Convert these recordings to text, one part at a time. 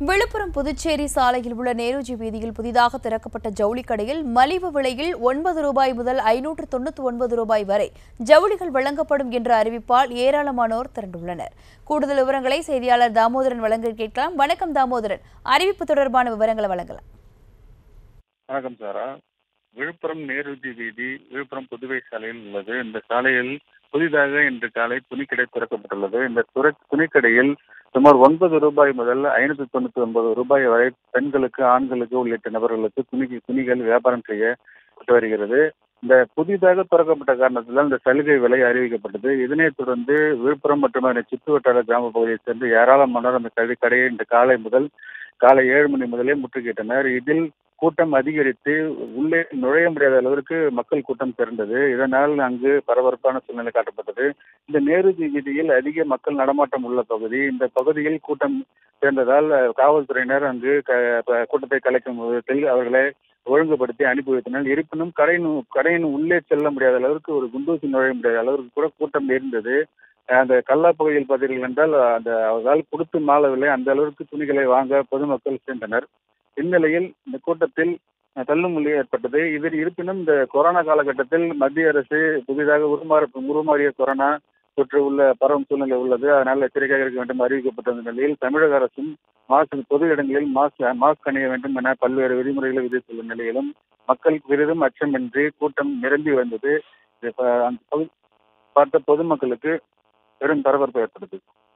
விழுப்புரம் புதுச்சேரி சாலையில் உள்ள நேருஜி வீதியில் புதிதாக திறக்கப்பட்ட ஜவுளி கடையில் மலிவு விலையில் ஒன்பது ரூபாய் முதல் ஐநூற்று தொண்ணூற்றி ஒன்பது ரூபாய் வரை ஜவுளிகள் வழங்கப்படும் என்ற அறிவிப்பால் ஏராளமானோர் திரண்டுள்ளனர் கூடுதல் விவரங்களை செய்தியாளர் தாமோதரன் வழங்க கேட்கலாம் வணக்கம் தாமோதரன் அறிவிப்பு தொடர்பான விவரங்களை வழங்கலாம் வணக்கம் சாரா விழுப்புரம் நேருஜி வீதி விழுப்புரம் புதுவை சாலையில் உள்ளது இந்த சாலையில் புதிதாக இன்று காலை துணிக்கடை திறக்கப்பட்டுள்ளது இந்த துறை துணிக்கடையில் சுமார் ஒன்பது ரூபாய் முதல் ஐநூத்தி தொண்ணூத்தி ஒன்பது ரூபாய் வரை பெண்களுக்கு ஆண்களுக்கு உள்ளிட்ட நபர்களுக்கு துணி துணிகள் வியாபாரம் செய்யப்பட்டு வருகிறது இந்த புதிதாக திறக்கப்பட்ட காரணத்தினால் இந்த சலுகை விலை அறிவிக்கப்பட்டது இதனைத் தொடர்ந்து விழுப்புரம் மற்றும் அதனை சுற்றுவட்டார கிராம பகுதியைச் சேர்ந்து ஏராளமானோர் அந்த கடை கடையை இன்று காலை முதல் காலை ஏழு மணி முதலே முற்றுகையிட்டனர் இதில் கூட்டம் அதிகரித்து உள்ளே நுழைய முடியாத அளவிற்கு மக்கள் கூட்டம் திரண்டது இதனால் அங்கு பரபரப்பான சூழ்நிலை காட்டப்பட்டது இந்த நேருஜி வீதியில் அதிக மக்கள் நடமாட்டம் உள்ள பகுதி இந்த பகுதியில் கூட்டம் சேர்ந்ததால் காவல்துறையினர் அங்கு க- ப- கூட்டத்தை கலைக்கும் விதத்தில் அவர்களை ஒழுங்குபடுத்தி அனுப்பி வைத்தனர் இருப்பினும் கடையின் கடையின் உள்ளே செல்ல முடியாத அளவிற்கு ஒரு குண்டூசி நுழைய முடியாத அளவிற்கு கூட கூட்டம் இருந்தது அந்த கல்லா பகுதியில் பார்த்தீர்கள் என்றால் அந்த அவர்களால் கொடுத்து மாளவில்லை அந்த அளவிற்கு துணிகளை வாங்க பொதுமக்கள் சென்றனர் இந்நிலையில் இந்த கூட்டத்தில் தள்ளுமுள்ளி ஏற்பட்டது இதில் இருப்பினும் இந்த கொரோனா காலகட்டத்தில் மத்திய அரசு புதிதாக உருமாற உருமாறிய கொரோனா தொற்று உள்ள பரவும் சூழ்நிலை உள்ளது அதனால் எச்சரிக்கையாக இருக்க வேண்டும் அறிவிக்கப்பட்ட நிலையில் தமிழக அரசும் மாஸ்க் பொது இடங்களில் மாஸ்க் மாஸ்க் அணிய வேண்டும் என பல்வேறு விதிமுறைகளை விதித்துள்ள நிலையிலும் மக்கள் பெரிதும் அச்சமின்றி கூட்டம் நிரம்பி வந்தது இது ப- அந்த பகுதி பார்த்த பொதுமக்களுக்கு பெரும் பரபரப்பு ஏற்பட்டது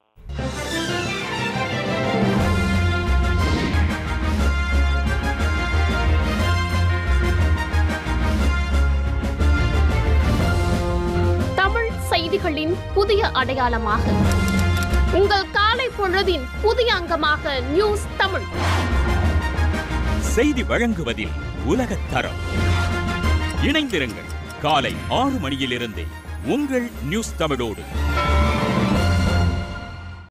தமிழ் செய்திகளின் புதிய அடையாளமாக உங்கள் காலை பொழுதின் புதிய அங்கமாக நியூஸ் தமிழ் செய்தி வழங்குவதில் உலகத் தரம் இணைந்திருங்கள் காலை ஆறு மணியிலிருந்தே உங்கள் நியூஸ் தமிழோடு